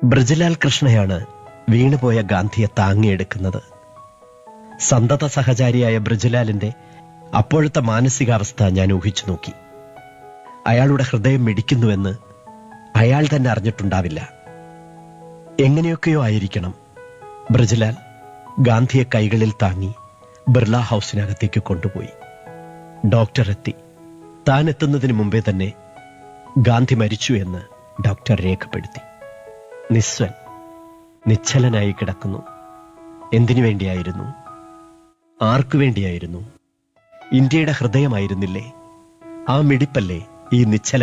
ബ്രജലാൽ കൃഷ്ണയാണ് വീണുപോയ ഗാന്ധിയെ താങ്ങിയെടുക്കുന്നത് സന്തത സഹചാരിയായ ബ്രജലാലിന്റെ അപ്പോഴത്തെ മാനസികാവസ്ഥ ഞാൻ ഊഹിച്ചു നോക്കി അയാളുടെ ഹൃദയം മിടിക്കുന്നുവെന്ന് അയാൾ തന്നെ അറിഞ്ഞിട്ടുണ്ടാവില്ല എങ്ങനെയൊക്കെയോ ആയിരിക്കണം ബ്രജലാൽ ഗാന്ധിയെ കൈകളിൽ താങ്ങി ബിർള ഹൗസിനകത്തേക്ക് കൊണ്ടുപോയി ഡോക്ടർ എത്തി താൻ എത്തുന്നതിന് മുമ്പേ തന്നെ ഗാന്ധി മരിച്ചു എന്ന് ഡോക്ടർ രേഖപ്പെടുത്തി നിസ്വൻ നിശ്ചലനായി കിടക്കുന്നു എന്തിനു വേണ്ടിയായിരുന്നു ആർക്കു വേണ്ടിയായിരുന്നു ഇന്ത്യയുടെ ഹൃദയമായിരുന്നില്ലേ ആ മിടിപ്പല്ലേ ഈ നിശ്ചല